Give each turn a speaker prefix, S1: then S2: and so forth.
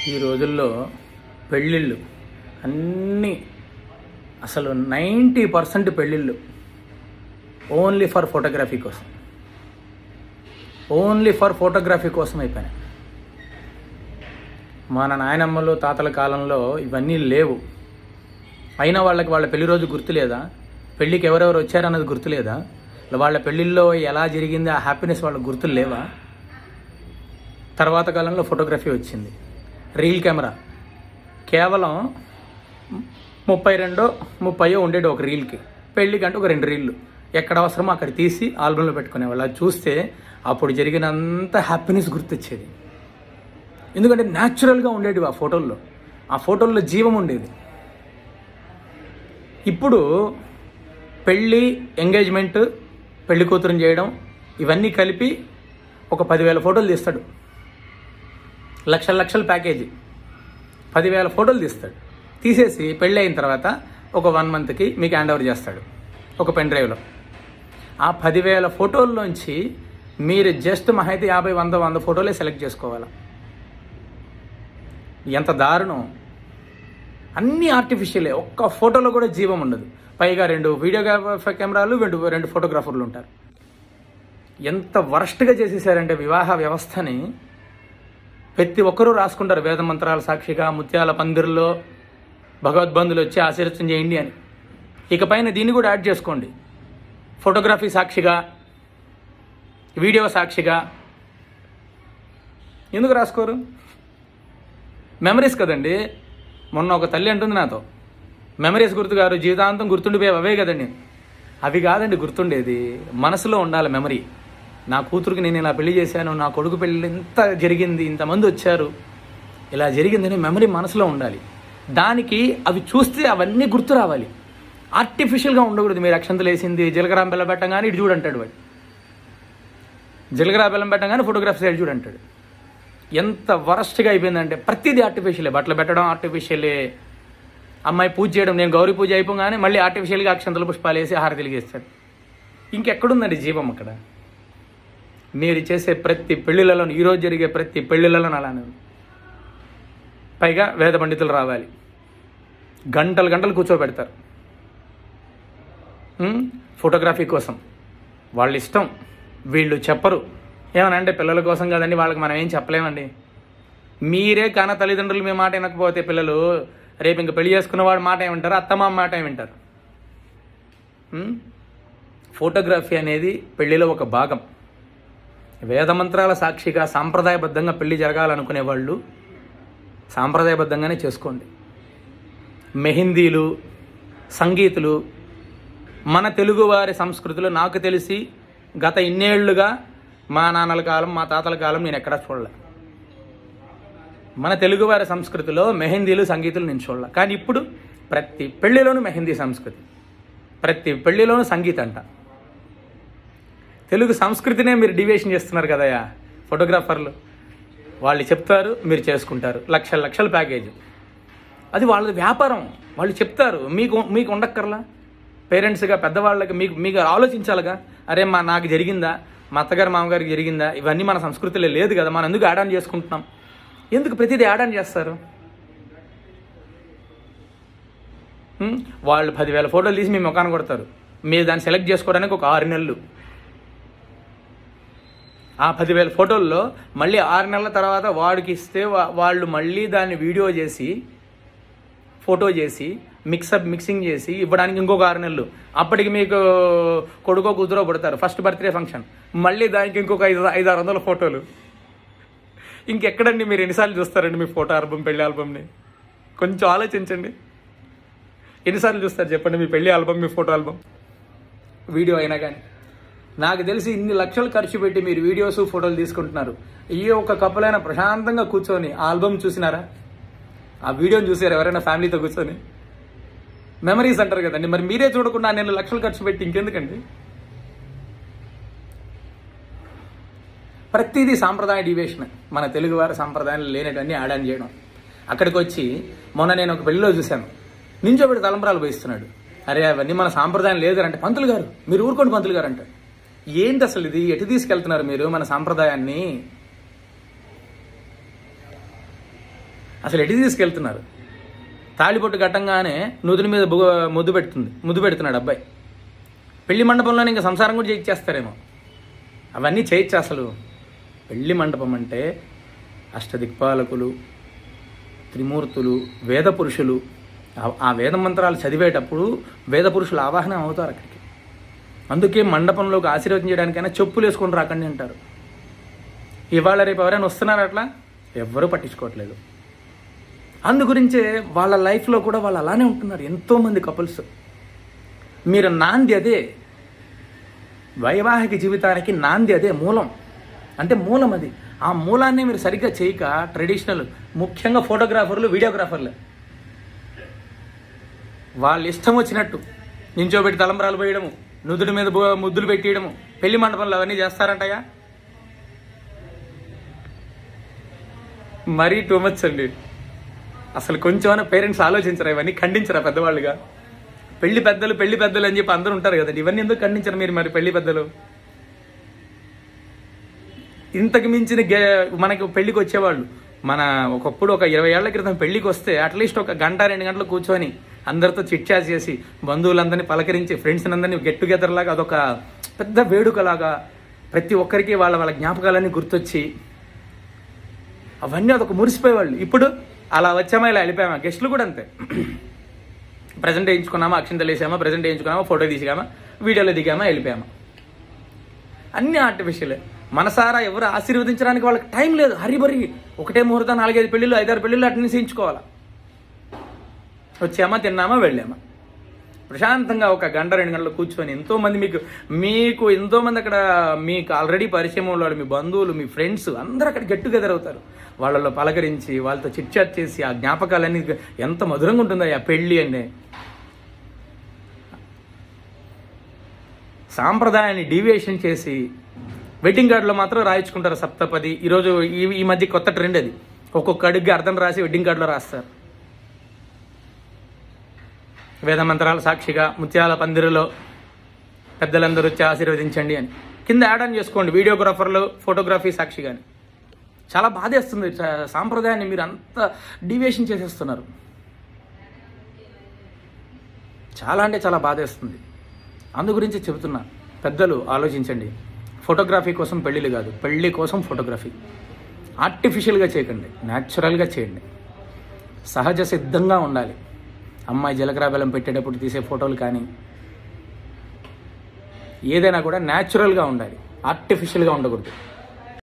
S1: ఈ రోజుల్లో పెళ్ళిళ్ళు అన్నీ అసలు నైంటీ పర్సెంట్ పెళ్ళిళ్ళు ఓన్లీ ఫర్ ఫోటోగ్రఫీ కోసం ఓన్లీ ఫర్ ఫోటోగ్రఫీ కోసం అయిపోయినాయి మన నాయనమ్మలు తాతల కాలంలో ఇవన్నీ లేవు అయినా వాళ్ళకి వాళ్ళ పెళ్లి రోజు గుర్తులేదా పెళ్ళికి ఎవరెవరు వచ్చారన్నది గుర్తులేదా వాళ్ళ పెళ్ళిళ్ళలో ఎలా జరిగింది ఆ హ్యాపీనెస్ వాళ్ళకి గుర్తులు లేవా తర్వాత కాలంలో ఫోటోగ్రఫీ వచ్చింది రీల్ కెమెరా కేవలం ముప్పై రెండో ముప్పయో ఉండేది ఒక రీల్కి పెళ్ళికి అంటే ఒక రెండు రీళ్ళు ఎక్కడ అవసరమో అక్కడ తీసి ఆల్బంలో పెట్టుకునేవాళ్ళు అది చూస్తే అప్పుడు జరిగినంత హ్యాపీనెస్ గుర్తొచ్చేది ఎందుకంటే న్యాచురల్గా ఉండేవి ఆ ఫోటోల్లో ఆ ఫోటోల్లో జీవం ఉండేది ఇప్పుడు పెళ్ళి ఎంగేజ్మెంట్ పెళ్లి కూతురుని చేయడం ఇవన్నీ కలిపి ఒక పదివేల ఫోటోలు తీస్తాడు లక్షల లక్షల ప్యాకేజీ పదివేల ఫోటోలు తీస్తాడు తీసేసి పెళ్ళి అయిన తర్వాత ఒక వన్ మంత్కి మీకు హ్యాండ్ ఓవర్ చేస్తాడు ఒక పెన్ డ్రైవ్లో ఆ పదివేల ఫోటోల్లోంచి మీరు జస్ట్ మహా అయితే యాభై వంద వంద ఫోటోలే సెలెక్ట్ చేసుకోవాలి ఎంత దారుణం అన్ని ఆర్టిఫిషియలే ఒక్క ఫోటోలో కూడా జీవం ఉండదు పైగా రెండు వీడియో కెమెరాలు రెండు రెండు ఫోటోగ్రాఫర్లు ఉంటారు ఎంత వరస్ట్గా చేసేసారంటే వివాహ వ్యవస్థని ప్రతి ఒక్కరూ రాసుకుంటారు వేద మంత్రాల సాక్షిగా ముత్యాల పందిరిలో భగవద్బంధులు వచ్చి ఆశీర్వచన చేయండి అని ఇకపైన దీన్ని కూడా యాడ్ చేసుకోండి ఫోటోగ్రఫీ సాక్షిగా వీడియో సాక్షిగా ఎందుకు రాసుకోరు మెమరీస్ కదండి మొన్న ఒక తల్లి అంటుంది నాతో మెమరీస్ గుర్తుగారు జీవితాంతం గుర్తుండిపోయి అవే కదండి అవి కాదండి గుర్తుండేది మనసులో ఉండాలి మెమరీ నా కూతురికి నేను ఇలా పెళ్లి చేశాను నా కొడుకు పెళ్ళి ఇంత జరిగింది ఇంతమంది వచ్చారు ఇలా జరిగిందని మెమరీ మనసులో ఉండాలి దానికి అవి చూస్తే అవన్నీ గుర్తు రావాలి ఆర్టిఫిషియల్గా ఉండకూడదు మీరు అక్షంతలు వేసింది జీలకర్ర బెల్లం పెట్టగానే ఇటు చూడంటాడు వాడు జీలకర్ర బెల్లం పెట్టగానే ఫోటోగ్రాఫ్ సైడ్ చూడంటాడు ఎంత వరస్ట్గా అయిపోయిందంటే ప్రతిదీ ఆర్టిఫిషియలే బట్టలు పెట్టడం ఆర్టిఫిషియలే అమ్మాయి పూజ చేయడం నేను గౌరీ పూజ అయిపోగానే మళ్ళీ ఆర్టిఫిషియల్గా అక్షంతల పుష్పాలు వేసి హారతిలిగి ఇస్తాడు ఇంకెక్కడుందండి జీవం అక్కడ మీరు చేసే ప్రతి పెళ్లిళ్ళలో ఈరోజు జరిగే ప్రతి పెళ్లిళ్ళలో అలానే ఉంది పైగా వేద పండితులు రావాలి గంటలు గంటలు కూర్చోబెడతారు ఉమ్, ఫోటోగ్రఫీ కోసం వాళ్ళ ఇష్టం వీళ్ళు చెప్పరు ఏమనంటే పిల్లల కోసం కదండి వాళ్ళకి మనం ఏం చెప్పలేమండి మీరే కాన తల్లిదండ్రులు మీ మాట వినకపోతే పిల్లలు రేపు ఇంక పెళ్లి చేసుకున్న వాడు మాట ఏమంటారు అత్తమామ మాట ఏమంటారు ఉమ్? ఫోటోగ్రఫీ అనేది పెళ్లిలో ఒక భాగం వేదమంత్రాల సాక్షిగా సాంప్రదాయబద్ధంగా పెళ్లి జరగాలనుకునే వాళ్ళు సాంప్రదాయబద్ధంగానే చేసుకోండి మెహిందీలు సంగీతులు మన తెలుగువారి సంస్కృతిలో నాకు తెలిసి గత ఇన్నేళ్లుగా మా నాన్నల కాలం మా తాతల కాలం నేను ఎక్కడా చూడలే మన తెలుగువారి సంస్కృతిలో మెహందీలు సంగీతులు నేను చూడలే కానీ ఇప్పుడు ప్రతి పెళ్లిలోనూ మెహందీ సంస్కృతి ప్రతి పెళ్లిలోనూ సంగీతం అంట తెలుగు సంస్కృతినే మీరు డివేషన్ చేస్తున్నారు కదయ్యా ఫోటోగ్రాఫర్లు వాళ్ళు చెప్తారు మీరు చేసుకుంటారు లక్షల లక్షల ప్యాకేజ్ అది వాళ్ళది వ్యాపారం వాళ్ళు చెప్తారు మీకు మీకు ఉండక్కర్లా పేరెంట్స్గా పెద్దవాళ్ళకి మీకు మీకు ఆలోచించాలిగా అరే మా నాకు జరిగిందా మా అత్తగారు మామగారికి జరిగిందా ఇవన్నీ మన సంస్కృతిలో లేదు కదా మనం ఎందుకు యాడ్ ఆన్ చేసుకుంటున్నాం ఎందుకు ప్రతిదీ యాడ్ ఆన్ చేస్తారు హ్మ్? వాళ్ళు పదివేల ఫోటోలు తీసి మీ ముఖాన్ని కొడతారు మీరు దాన్ని సెలెక్ట్ చేసుకోవడానికి ఒక ఆరు నెలలు ఆ పదివేల ఫోటోల్లో మళ్ళీ ఆరు నెలల తర్వాత వాడికి ఇస్తే వా- వాళ్ళు మళ్ళీ దాన్ని వీడియో చేసి ఫోటో చేసి మిక్సప్ మిక్సింగ్ చేసి ఇవ్వడానికి ఇంకొక ఆరు నెలలు అప్పటికి మీకు కొడుకో కూతురో పుడతారు ఫస్ట్ బర్త్డే ఫంక్షన్ మళ్ళీ దానికి ఇంకొక ఐదు ఐదు ఆరు వందల ఫోటోలు ఇంకెక్కడండి మీరు ఎన్నిసార్లు చూస్తారండి మీ ఫోటో ఆల్బమ్ పెళ్లి ఆల్బమ్ని కొంచెం ఆలోచించండి ఎన్నిసార్లు చూస్తారు చెప్పండి మీ పెళ్లి ఆల్బమ్ మీ ఫోటో ఆల్బమ్ వీడియో అయినా కానీ నాకు తెలిసి ఇన్ని లక్షలు ఖర్చు పెట్టి మీరు వీడియోస్ ఫోటోలు తీసుకుంటున్నారు ఈ ఒక కప్పులైనా ప్రశాంతంగా కూర్చొని ఆ ఆల్బమ్ చూసినారా ఆ వీడియోని చూసారు ఎవరైనా ఫ్యామిలీతో కూర్చొని మెమరీస్ అంటారు కదండి మరి మీరే చూడకుండా నేను లక్షలు ఖర్చు పెట్టి ఇంకెందుకండి ప్రతిదీ సాంప్రదాయ డివేషన్ మన తెలుగువారి సాంప్రదాయాలు లేనటువంటి యాడ్ ఆన్ చేయడం అక్కడికి వచ్చి మొన్న నేను ఒక పెళ్లిలో చూశాను నించోబెట్టి తలంబరాలు పోయిస్తున్నాడు అరే అవన్నీ మన సాంప్రదాయం లేదు అంటే పంతులు గారు మీరు ఊరుకోండి పంతులు గారు అంటాడు ఏంటి అసలు ఇది ఎటు తీసుకెళ్తున్నారు మీరు మన సాంప్రదాయాన్ని అసలు ఎటు తీసుకెళ్తున్నారు తాళిపొట్టు కట్టంగానే నుదుని మీద బుగ ముద్దు పెడుతుంది ముద్దు పెడుతున్నాడు అబ్బాయి పెళ్లి మండపంలోనే ఇంకా సంసారం కూడా చేయించేస్తారేమో అవన్నీ చేయొచ్చు అసలు పెళ్లి మండపం అంటే అష్టదిక్పాలకులు త్రిమూర్తులు వేద పురుషులు ఆ- ఆ వేద మంత్రాలు చదివేటప్పుడు వేద పురుషులు ఆవాహనం అవుతారు అక్కడికి అందుకే మండపంలోకి ఆశీర్వదించడానికైనా చెప్పులు వేసుకొని రాకండి అంటారు ఇవాళ రేపు ఎవరైనా వస్తున్నారు అట్లా ఎవ్వరూ పట్టించుకోవట్లేదు అందు గురించే వాళ్ళ లైఫ్లో కూడా వాళ్ళు అలానే ఉంటున్నారు ఎంతోమంది కపుల్స్ మీరు నాంది అదే వైవాహిక జీవితానికి నాంది అదే మూలం అంటే మూలం అది ఆ మూలాన్ని మీరు సరిగ్గా చేయక ట్రెడిషనల్ ముఖ్యంగా ఫోటోగ్రాఫర్లు వీడియోగ్రాఫర్లు వాళ్ళు ఇష్టం వచ్చినట్టు నించోబెట్టి తలంబరాలు పోయడము నుదుడి మీద బు- ముద్దులు పెట్టియడము పెళ్లి మండపంలో అవన్నీ చేస్తారంటయ్యా మరీ టూ మచ్ అండి అసలు కొంచెమైనా పేరెంట్స్ ఆలోచించరా ఇవన్నీ ఖండించరా పెద్దవాళ్ళుగా పెళ్లి పెద్దలు పెళ్లి పెద్దలు అని చెప్పి అందరూ ఉంటారు కదండి ఇవన్నీ ఎందుకు ఖండించరు మీరు మరి పెళ్లి పెద్దలు ఇంతకు మించిన గే మనకి పెళ్లికి వచ్చేవాళ్ళు మన ఒకప్పుడు ఒక ఇరవై ఏళ్ల క్రితం పెళ్లికి వస్తే అట్లీస్ట్ ఒక గంట రెండు గంటలు కూర్చొని అందరితో చిట్చాట్ చేసి బంధువులందరినీ పలకరించి ఫ్రెండ్స్ అందరినీ గెట్ టుగెదర్ లాగా అదొక పెద్ద వేడుకలాగా ప్రతి ఒక్కరికి వాళ్ళ వాళ్ళ జ్ఞాపకాలన్నీ గుర్తొచ్చి అవన్నీ అదొక మురిసిపోయేవాళ్ళు ఇప్పుడు అలా వచ్చామా ఇలా వెళ్ళిపోయామా గెస్టులు కూడా అంతే ప్రజెంట్ వేయించుకున్నామా అక్షింతలు వేసామా ప్రజెంట్ వేయించుకున్నామా ఫోటో తీసామా వీడియోలో దిగామా వెళ్ళిపోయామా అన్ని ఆర్టిఫిషియలే మనసారా ఎవరు ఆశీర్వదించడానికి వాళ్ళకి టైం లేదు హరిబరి ఒకటే ముహూర్తం నాలుగైదు పెళ్ళిళ్ళు ఐదారు పెళ్ళిళ్ళు అటెండ్ చేయించుకోవాలా వచ్చామా తిన్నామా వెళ్ళామా ప్రశాంతంగా ఒక గంట రెండు గంటలు కూర్చొని ఎంతో మంది మీకు మీకు ఎంతో మంది అక్కడ మీకు ఆల్రెడీ పరిచయం వాళ్ళు మీ బంధువులు మీ ఫ్రెండ్స్ అందరూ అక్కడ గెట్ టుగెదర్ అవుతారు వాళ్ళలో పలకరించి వాళ్ళతో చిట్ చాట్ చేసి ఆ జ్ఞాపకాలన్నీ ఎంత మధురంగా ఉంటుందో ఆ పెళ్ళి అంటే సాంప్రదాయాన్ని డీవియేషన్ చేసి వెడ్డింగ్ కార్డులో మాత్రం రాయించుకుంటారు సప్తపది ఈరోజు ఈ ఈ మధ్య కొత్త ట్రెండ్ అది ఒక్కొక్క అడుగుకి అర్థం రాసి వెడ్డింగ్ కార్డులో రాస్తారు వేద మంత్రాల సాక్షిగా ముత్యాల పందిరిలో పెద్దలందరూ వచ్చి ఆశీర్వదించండి అని కింద యాడ్ ఆన్ చేసుకోండి వీడియోగ్రాఫర్లు ఫోటోగ్రఫీ సాక్షిగాని చాలా బాధేస్తుంది సా- సాంప్రదాయాన్ని మీరు అంత డీవియేషన్ చేసేస్తున్నారు చాలా అంటే చాలా బాధేస్తుంది అందు గురించి చెబుతున్నా పెద్దలు ఆలోచించండి ఫోటోగ్రఫీ కోసం పెళ్ళిళ్ళు కాదు పెళ్ళి కోసం ఫోటోగ్రఫీ ఆర్టిఫిషియల్గా చేయకండి న్యాచురల్గా చేయండి సహజ సిద్ధంగా ఉండాలి అమ్మాయి జీలకర్ర బెల్లం పెట్టేటప్పుడు తీసే ఫోటోలు కానీ ఏదైనా కూడా న్యాచురల్గా ఉండాలి ఆర్టిఫిషియల్గా ఉండకూడదు